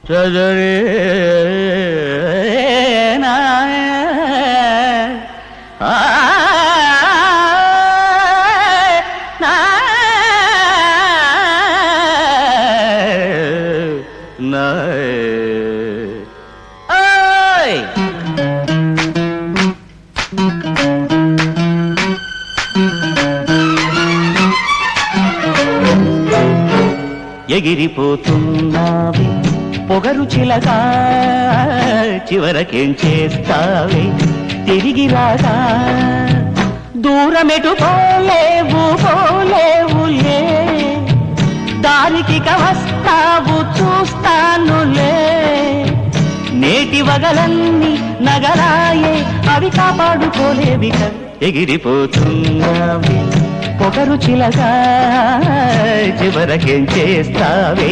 సజరే నా ఆ నా నా ఓయ్ ఎగిరిపోతున్నావి పొగరు చిలక చివరకేం చేస్తావి తిరిగి రాగా దూరమెటు పోలేవు పోలేవులే దానికి వస్తావు చూస్తానులే నేటి వగలన్నీ నగరాయే అవి కాపాడుకోలేవిక ఎగిరిపోతున్నావి పొగరు చిలక చివరకేం చేస్తావే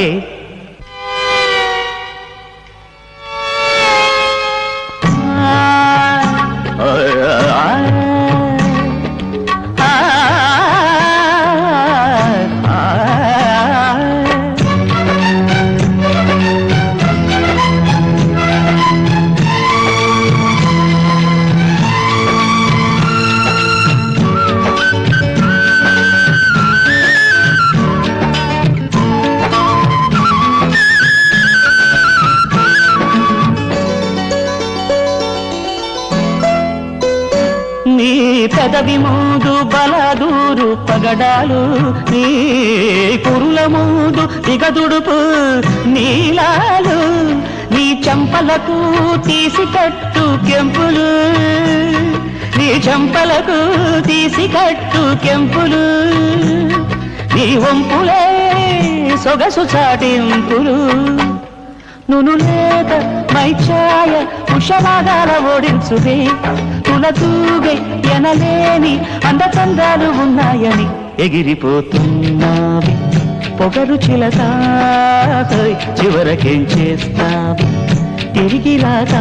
నీ పెదవి మూదు బలదూరు పగడాలు నీ కురుల మూదు దిగదుడుపు నీలాలు నీ చెంపలకు తీసి కట్టు కెంపులు నీ చెంపలకు తీసి కట్టు కెంపులు నీ వంపులే సొగసు చాటింపులు నును లేక మైఛాయ ఉషమాగాల ఓడించువే తులతూగై ఎనలేని అందచందాలు ఉన్నాయని ఎగిరిపోతున్నావి పొగరు చిలక చివరకేం చేస్తావి తిరిగి రాగా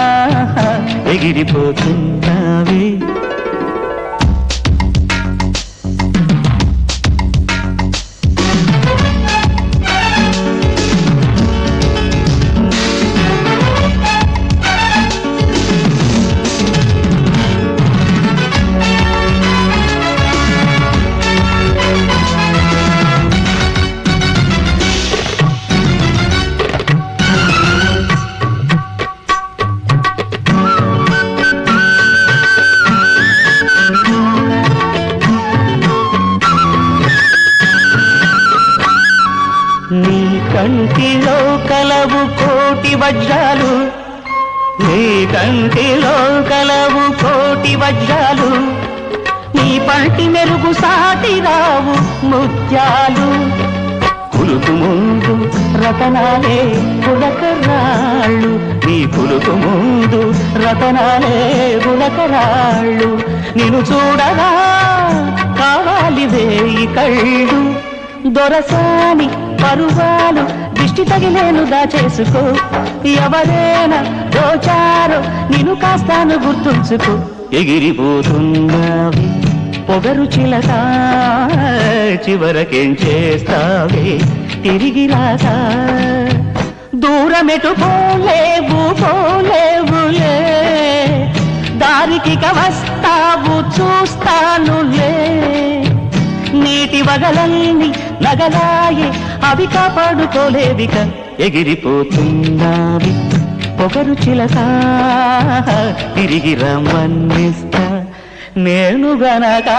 ఎగిరిపోతున్నావి నీ కంటిలో కలవు కోటి వజ్రాలు నీ కంటిలో కలవు కోటి వజ్రాలు నీ పంటి మెరుగు సాటి రావు ముత్యాలు కులుకు ముందు రతనాలే గులకరాళ్ళు నీ కులుకు ముందు రతనాలే గులకరాళ్ళు నిన్ను చూడగా కావాలి వేయి కళ్ళు దొరసాని పరువాలు దిష్టి తగిలేను దాచేసుకో ఎవరైనా దోచారో నిన్ను కాస్తాను గుర్తుంచుకో ఎగిరిపోతున్నావి పొగరు చిలక చివరకేం చేస్తావే తిరిగి రాగా దూరమెటు పోలేవు పోలేవులే దారికి వస్తావు చూస్తానులే నీటి వగలల్ని నగలాయే అవి కాపాడుకోలేవిక ఎగిరిపోతున్నావి పొగరు చిలక తిరిగి రమ్మన్నిస్తా నేను గనక